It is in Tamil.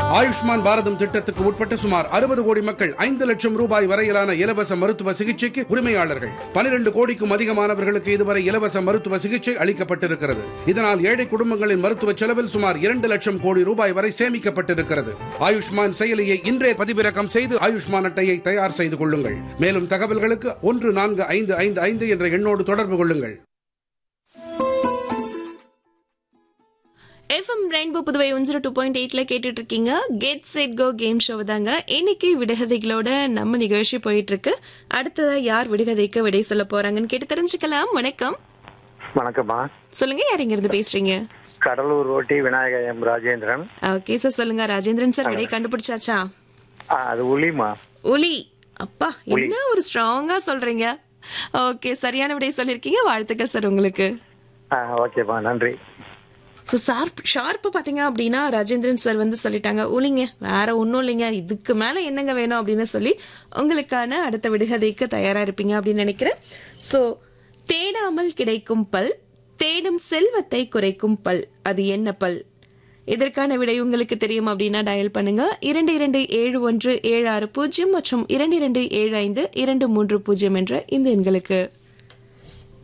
ஆயுஷ்மான் பாரதம் திட்டத்துக்கு உட்பட்ட சுமார் அறுபது கோடி மக்கள் ஐந்து லட்சம் ரூபாய் வரையிலான இலவச மருத்துவ சிகிச்சைக்கு உரிமையாளர்கள் பனிரெண்டு கோடிக்கும் அதிகமானவர்களுக்கு இதுவரை இலவச மருத்துவ சிகிச்சை அளிக்கப்பட்டிருக்கிறது இதனால் ஏழை குடும்பங்களின் மருத்துவ செலவில் சுமார் இரண்டு லட்சம் கோடி ரூபாய் வரை சேமிக்கப்பட்டிருக்கிறது ஆயுஷ்மான் செயலியை இன்றே பதிவிறக்கம் செய்து ஆயுஷ்மான் அட்டையை தயார் செய்து கொள்ளுங்கள் மேலும் தகவல்களுக்கு ஒன்று நான்கு ஐந்து ஐந்து ஐந்து என்ற எண்ணோடு தொடர்பு கொள்ளுங்கள் FM rainbow Puduvai one zero two point எயிட்ல கேட்டுட்டு இருக்கீங்க get set go game show தாங்க இன்னைக்கு விடுகதைகளோட நம்ம நிகழ்ச்சி போயிட்டு இருக்கு அடுத்ததா யார் விடுகதைக்கு விடை சொல்ல போறாங்கன்னு கேட்டு தெரிஞ்சுக்கலாம் வணக்கம் வணக்கம்மா சொல்லுங்க யார் இங்க இருந்து பேசுறீங்க கடலூர் ரோட்டி Vinayaga M Rajendran okay sir சொல்லுங்க ராஜேந்திரன் சார் விடை கண்டுபிடிச்சாச்சா ஆ, அது உளிமா ஒலி அப்பா என்ன ஒரு ஸ்ட்ராங்கா சொல்றீங்க ஓகே சரியான விடை சொல்லிருக்கீங்க வாழ்த்துக்கள் சார் உங்களுக்கு ஆ ஓகேப்பா நன்றி ஸோ ஷார்ப் ஷார்ப்பு பார்த்தீங்க அப்படின்னா ராஜேந்திரன் சார் வந்து சொல்லிட்டாங்க ஒலிங்க வேற ஒன்றும் இல்லைங்க இதுக்கு மேலே என்னங்க வேணும் அப்படின்னு சொல்லி உங்களுக்கான அடுத்த விடுகதைக்கு தயாராக இருப்பீங்க அப்படின்னு நினைக்கிறேன் ஸோ தேடாமல் கிடைக்கும் பல் தேடும் செல்வத்தை குறைக்கும் பல் அது என்ன பல் இதற்கான விடை உங்களுக்கு தெரியும் அப்படின்னா டயல் பண்ணுங்க இரண்டு இரண்டு ஏழு ஒன்று ஏழு ஆறு பூஜ்ஜியம் மற்றும் இரண்டு இரண்டு ஏழு ஐந்து இரண்டு மூன்று பூஜ்ஜியம் என்ற இந்த எண்களுக்கு